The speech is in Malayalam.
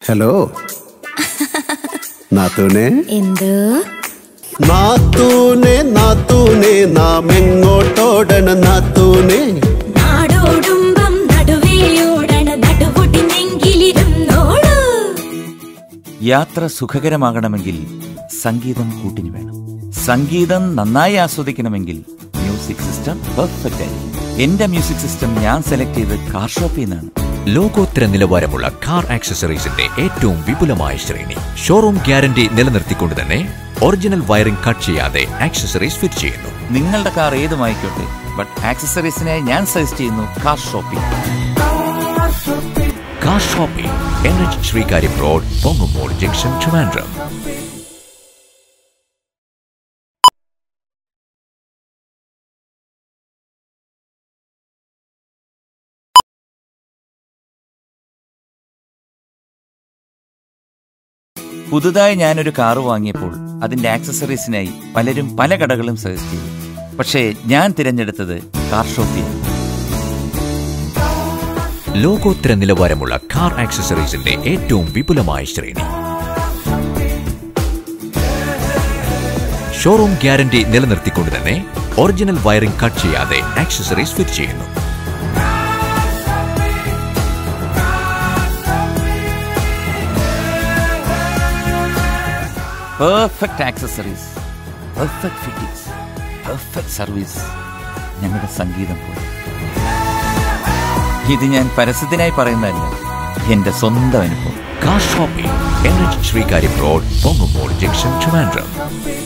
ഹലോ നാത്തൂനെ എന്തോ നാത്തൂനെ നാത്തൂനെ നാം എങ്ങോട്ടോടണ നാത്തൂനെ നാടോടുമ്പം നടുവേയോടണ നടുപൊട്ടി നെങ്കിലിരുന്നോളൂ യാത്ര സുഖകരമാകണമെങ്കിൽ സംഗീതം കൂട്ടിന് വേണം സംഗീതം നന്നായി ആസ്വദിക്കണമെങ്കിൽ മ്യൂസിക് സിസ്റ്റം പെർഫെക്റ്റ് ആയിരിക്കും എന്റെ മ്യൂസിക് സിസ്റ്റം ഞാൻ സെലക്ട് ചെയ്ത് കാർ ഷോപ്പിൽ നിന്നാണ് ലോകോത്തര നിലവാരമുള്ള കാർ ആക്സസറീസിന്റെ ഏറ്റവും വിപുലമായ ശ്രേണി ഷോറൂം ഗ്യാരണ്ടി നിലനിർത്തിക്കൊണ്ട് തന്നെ ഒറിജിനൽ വയറിംഗ് കട്ട് ചെയ്യാതെ ആക്സസറീസ് ഫിറ്റ് ചെയ്യുന്നു നിങ്ങളുടെ കാർ ഏതുമായിക്കോട്ടെ ബട്ട് ആക്സസറീസിനായി ഞാൻ സജസ്റ്റ് ചെയ്യുന്നു car shopping car shopping N H Sreekaryam road Pongumoodu junction Trivandrum പുതുതായി ഞാനൊരു കാറ് വാങ്ങിയപ്പോൾ അതിന്റെ ആക്സസറീസിനായി പലരും പല കടകളും സജസ്റ്റ് ചെയ്തു പക്ഷേ ഞാൻ തിരഞ്ഞെടുത്തത് കാർ ഷോപ്പിംഗ് ലോകോത്തര നിലവാരമുള്ള കാർ ആക്സസറീസിന്റെ ഏറ്റവും വിപുലമായ ശ്രേണി ഷോറൂം ഗ്യാരണ്ടി നിലനിർത്തിക്കൊണ്ട് തന്നെ ഒറിജിനൽ വയറിംഗ് കട്ട് ചെയ്യാതെ ആക്സസറീസ് ഫിറ്റ് ചെയ്യുന്നു perfect accessories perfect fittings perfect service ഞങ്ങളുടെ സംഗീതം പോലെ ഇത് ഞാൻ പരസ്യത്തിനായി പറയുന്നതല്ല എന്റെ സ്വന്തം അനുഭവം car shopping N H Sreekaryam road Pongumoodu junction Trivandrum